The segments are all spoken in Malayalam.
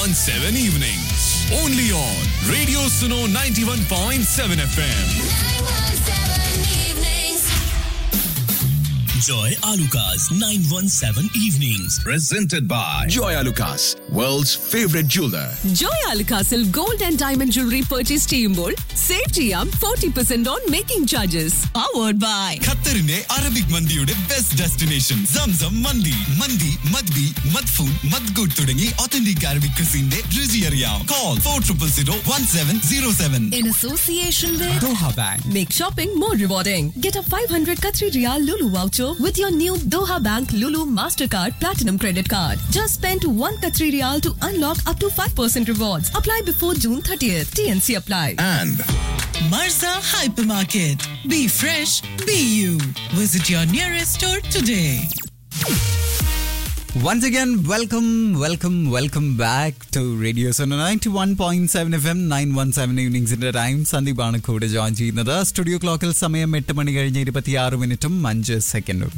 917 evenings. Only on Radio Suno 91.7 FM. Joy Alukas 917 Evenings. Presented by Joy Lucas, world's favorite jeweler. Joy അൽക്കാസിൽ gold and diamond jewellery purchase ചെയ്യുമ്പോൾ സേവ് ചെയ്യാം forty percent on making charges powered by ഖത്തറിന്റെ അറബിക് മന്തിയുടെ ബെസ്റ്റ് ഡെസ്റ്റിനേഷൻ സംസം മന്തി മന്തി മദ്ബി മദ്ഫൂൻ മദ്ഗുഡ് തുടങ്ങി ഒത്തന്റിക് അറബിക് ക്രിസിന്റെ രുചി അറിയാം call four triple zero one seven zero seven In association with Doha Bank. Make shopping more rewarding. Get a 500 Qatari Riyal Lulu voucher with your new Doha Bank Lulu Mastercard Platinum Credit Card. Just spend 1 Qatari Riyal to unlock up to 5% rewards. Apply before June 30th. TNC apply. And Marza Hypermarket. Be fresh, be you. Visit your nearest store today. Once again, welcome, welcome, welcome back to Radio Sona 91.7 FM 917 ഈവനിങ്സിന്റെ ടൈം സന്ദീപാണ് കൂടെ ജോയിൻ ചെയ്യുന്നത് സ്റ്റുഡിയോ ക്ലോക്കിൽ സമയം എട്ട് മണി കഴിഞ്ഞ് ഇരുപത്തിയാറ് മിനിറ്റും അഞ്ച് സെക്കൻഡും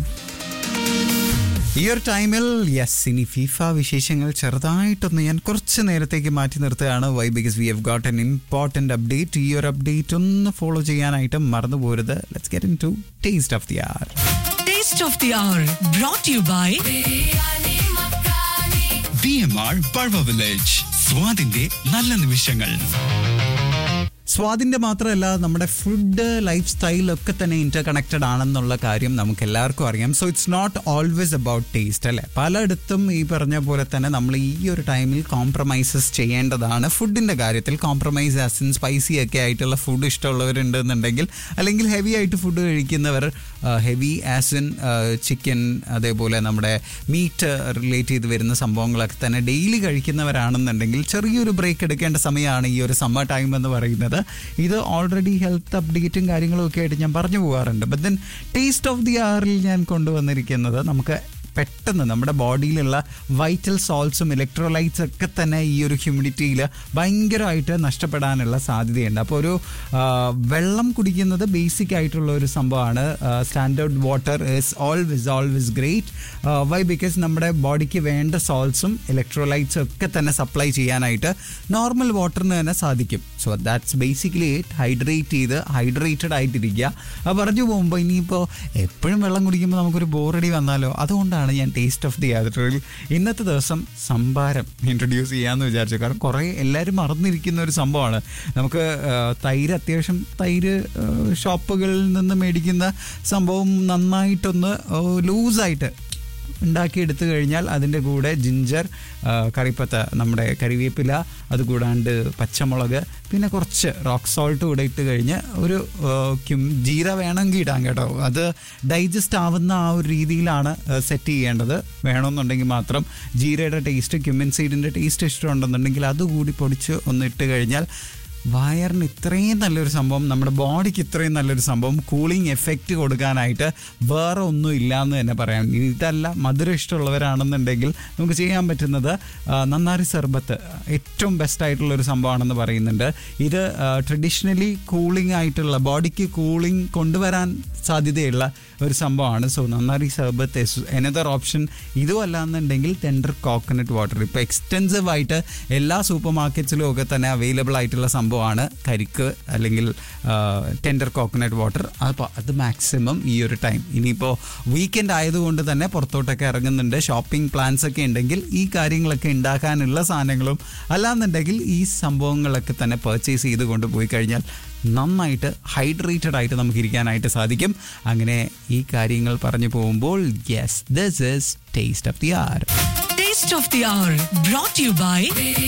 ഈ ഒരു ടൈമിൽ യെസ് ഇനി ഫിഫ വിശേഷങ്ങൾ ചെറുതായിട്ടൊന്ന് ഞാൻ കുറച്ച് നേരത്തേക്ക് മാറ്റി നിർത്തുകയാണ് why because we have got an important update ഈ ഒരു അപ്ഡേറ്റ് ഒന്ന് ഫോളോ ചെയ്യാനായിട്ട് മറന്നു പോരുത് let's get into taste of the R Taste of the hour brought to you by BMR Barwa Village. സ്വാദിന്റെ നല്ല നിമിഷങ്ങൾ സ്വാദിന്റെ മാത്രമല്ല നമ്മുടെ ഫുഡ് ലൈഫ് സ്റ്റൈലൊക്കെ തന്നെ ഇന്റർ കണക്റ്റഡ് ആണെന്നുള്ള കാര്യം നമുക്ക് എല്ലാവർക്കും അറിയാം so it's not always about taste അല്ലേ പലയിടത്തും ഈ പറഞ്ഞ പോലെ തന്നെ നമ്മൾ ഈ ഒരു ടൈമിൽ കോംപ്രമൈസസ് ചെയ്യേണ്ടതാണ് ഫുഡിന്റെ കാര്യത്തിൽ കോംപ്രമൈസ് ആസിൻ സ്പൈസി ഒക്കെ ആയിട്ടുള്ള ഫുഡ് ഇഷ്ടമുള്ളവരുണ്ടെന്നുണ്ടെങ്കിൽ അല്ലെങ്കിൽ ഹെവി ആയിട്ട് ഫുഡ് കഴിക്കുന്നവർ ഹെവി ആസിൻ ചിക്കൻ അതേപോലെ നമ്മുടെ മീറ്റ് റിലേറ്റ് ചെയ്ത് വരുന്ന സംഭവങ്ങളൊക്കെ തന്നെ ഡെയിലി കഴിക്കുന്നവരാണെന്നുണ്ടെങ്കിൽ ചെറിയൊരു ബ്രേക്ക് എടുക്കേണ്ട സമയമാണ് ഈ ഒരു സമ്മർ ടൈം എന്ന് പറയുന്നത് ഇത് ഓൾറെഡി ഹെൽത്ത് അപ്ഡേറ്റും കാര്യങ്ങളും ഒക്കെ ആയിട്ട് ഞാൻ പറഞ്ഞു പോകാറുണ്ട് but then taste of the ആറിൽ ഞാൻ കൊണ്ടുവന്നിരിക്കുന്നത് നമുക്ക് പെട്ടെന്ന് നമ്മുടെ ബോഡിയിലുള്ള വൈറ്റൽ സോൾട്സും ഇലക്ട്രോലൈറ്റ്സ് ഒക്കെ തന്നെ ഈ ഒരു ഹ്യൂമിഡിറ്റിയിൽ ഭയങ്കരമായിട്ട് നഷ്ടപ്പെടാനുള്ള സാധ്യതയുണ്ട് അപ്പോൾ ഒരു ആ, വെള്ളം കുടിക്കുന്നത് ബേസിക് ആയിട്ടുള്ള ഒരു സംഭവമാണ് standard water is always always great why because നമ്മുടെ ബോഡിക്ക് വേണ്ട സോൾട്സും ഇലക്ട്രോലൈറ്റ്സും ഒക്കെ തന്നെ സപ്ലൈ ചെയ്യാനായിട്ട് നോർമൽ വാട്ടറിന് തന്നെ സാധിക്കും so that's basically it hydrate ചെയ്ത് ഹൈഡ്രേറ്റഡ് ആയിട്ടിരിക്കുക അത് പറഞ്ഞു പോകുമ്പോൾ ഇനിയിപ്പോൾ എപ്പോഴും വെള്ളം കുടിക്കുമ്പോൾ നമുക്കൊരു ബോറടി വന്നാലോ അതുകൊണ്ടാണ് ഞാൻ ടേസ്റ്റ് ഓഫ് ദി യാത്രയിൽ ഇന്നത്തെ ദിവസം സംഭാരം ഇൻട്രൊഡ്യൂസ് ചെയ്യാമെന്ന് വിചാരിച്ചു കാരണം കുറേ എല്ലാവരും മറന്നിരിക്കുന്ന ഒരു സംഭവമാണ് നമുക്ക് ആ, തൈര് അത്യാവശ്യം തൈര് ആ, ഷോപ്പുകളിൽ നിന്ന് മേടിക്കുന്ന സംഭവം നന്നായിട്ടൊന്ന് ലൂസായിട്ട് ഉണ്ടാക്കിയെടുത്തു കഴിഞ്ഞാൽ അതിൻ്റെ കൂടെ ജിഞ്ചർ ആ, കറിപ്പത്ത നമ്മുടെ കറിവേപ്പില അതുകൂടാണ്ട് പച്ചമുളക് പിന്നെ കുറച്ച് റോക്ക് സോൾട്ട് കൂടെ ഇട്ട് കഴിഞ്ഞ് ഒരു ആ, ക്യും ജീര വേണമെങ്കിൽ ഇടാം കേട്ടോ അത് ഡൈജസ്റ്റ് ആവുന്ന ആ ഒരു രീതിയിലാണ് സെറ്റ് ചെയ്യേണ്ടത് വേണമെന്നുണ്ടെങ്കിൽ മാത്രം ജീരയുടെ ടേസ്റ്റ് ക്യുമിൻ സീഡിൻ്റെ ടേസ്റ്റ് ഇഷ്ടമുണ്ടെന്നുണ്ടെങ്കിൽ അതുകൂടി പൊടിച്ച് ഒന്ന് ഇട്ട് കഴിഞ്ഞാൽ വയറിന് ഇത്രയും നല്ലൊരു സംഭവം നമ്മുടെ ബോഡിക്ക് ഇത്രയും നല്ലൊരു സംഭവം കൂളിംഗ് എഫക്റ്റ് കൊടുക്കാനായിട്ട് വേറെ ഒന്നും ഇല്ല എന്ന് തന്നെ പറയാം ഇതല്ല മധുരം ഇഷ്ടമുള്ളവരാണെന്നുണ്ടെങ്കിൽ നമുക്ക് ചെയ്യാൻ പറ്റുന്നത് ആ, നന്നാരി സർബത്ത് ഏറ്റവും ബെസ്റ്റ് ആയിട്ടുള്ള ഒരു സംഭവമാണെന്ന് പറയുന്നുണ്ട് ഇത് ട്രഡീഷണലി കൂളിംഗ് ആയിട്ടുള്ള ബോഡിക്ക് കൂളിംഗ് കൊണ്ടുവരാൻ സാധ്യതയുള്ള ഒരു സംഭവമാണ് സോ നന്നാരി സർബത്ത് എനദർ ഓപ്ഷൻ ഇതും അല്ലാന്നുണ്ടെങ്കിൽ ടെൻഡർ കോക്കനട്ട് വാട്ടർ ഇപ്പോൾ എക്സ്റ്റെൻസീവ് ആയിട്ട് എല്ലാ സൂപ്പർ മാർക്കറ്റ്സിലും ഒക്കെ തന്നെ അവൈലബിൾ ആയിട്ടുള്ള സംഭവമാണ് കരിക്ക് അല്ലെങ്കിൽ ടെൻഡർ കോക്കനട്ട് വാട്ടർ അപ്പോൾ അത് മാക്സിമം ഈ ഒരു ടൈം ഇനിയിപ്പോൾ വീക്കെൻഡ് ആയതുകൊണ്ട് തന്നെ പുറത്തോട്ടൊക്കെ ഇറങ്ങുന്നുണ്ട് ഷോപ്പിംഗ് പ്ലാൻസ് ഒക്കെ ഉണ്ടെങ്കിൽ ഈ കാര്യങ്ങളൊക്കെ ഉണ്ടാക്കാനുള്ള സാധനങ്ങളും അല്ലാന്നുണ്ടെങ്കിൽ ഈ സംഭവങ്ങളൊക്കെ തന്നെ പർച്ചേസ് ചെയ്ത് കൊണ്ടുപോയി കഴിഞ്ഞാൽ നന്നായിട്ട് ഹൈഡ്രേറ്റഡ് ആയിട്ട് നമുക്ക് ഇരിക്കാനായിട്ട് സാധിക്കും അങ്ങനെ ഈ കാര്യങ്ങൾ പറഞ്ഞു പോകുമ്പോൾ yes this is taste of the R Taste of the hour brought to you by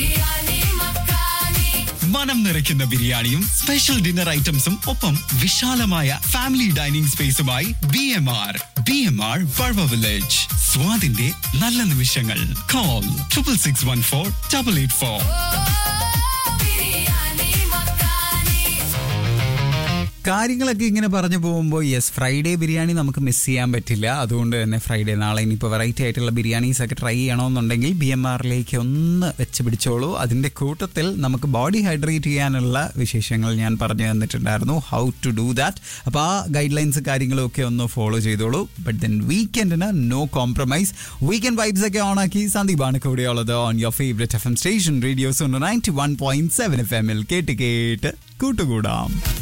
മനം നിറയ്ക്കുന്ന ബിരിയാണിയും സ്പെഷ്യൽ ഡിന്നർ ഐറ്റംസും ഒപ്പം വിശാലമായ ഫാമിലി ഡൈനിങ് സ്പേസുമായി B M R B M R Barwa village സ്വാദിന്റെ നല്ല നിമിഷങ്ങൾ call triple six one four double eight four കാര്യങ്ങളൊക്കെ ഇങ്ങനെ പറഞ്ഞു പോകുമ്പോൾ യെസ് ഫ്രൈഡേ ബിരിയാണി നമുക്ക് മിസ് ചെയ്യാൻ പറ്റില്ല അതുകൊണ്ട് തന്നെ ഫ്രൈഡേ നാളെ ഇനിയിപ്പോൾ വെറൈറ്റി ആയിട്ടുള്ള ബിരിയാണീസ് ഒക്കെ ട്രൈ ചെയ്യണമെന്നുണ്ടെങ്കിൽ ബി എം ആറിലേക്ക് ഒന്ന് വെച്ച് പിടിച്ചോളൂ അതിൻ്റെ കൂട്ടത്തിൽ നമുക്ക് ബോഡി ഹൈഡ്രേറ്റ് ചെയ്യാനുള്ള വിശേഷങ്ങൾ ഞാൻ പറഞ്ഞു തന്നിട്ടുണ്ടായിരുന്നു ഹൗ ടു ഡു ദാറ്റ് അപ്പോൾ ആ ഗൈഡ് ലൈൻസ് കാര്യങ്ങളും ഒക്കെ ഒന്ന് ഫോളോ ചെയ്തോളൂ ബട്ട് ദെൻ വീക്കെൻഡിന് നോ കോംപ്രമൈസ് വീക്കെൻഡ് വൈബ്സ് ഒക്കെ ഓണാക്കി സന്ദീപാണ് കൂടെയുള്ളത് on your favourite F M station radios ninety one point seven F എമ്മിൽ കേട്ട് കേട്ട് കൂട്ടുകൂടാം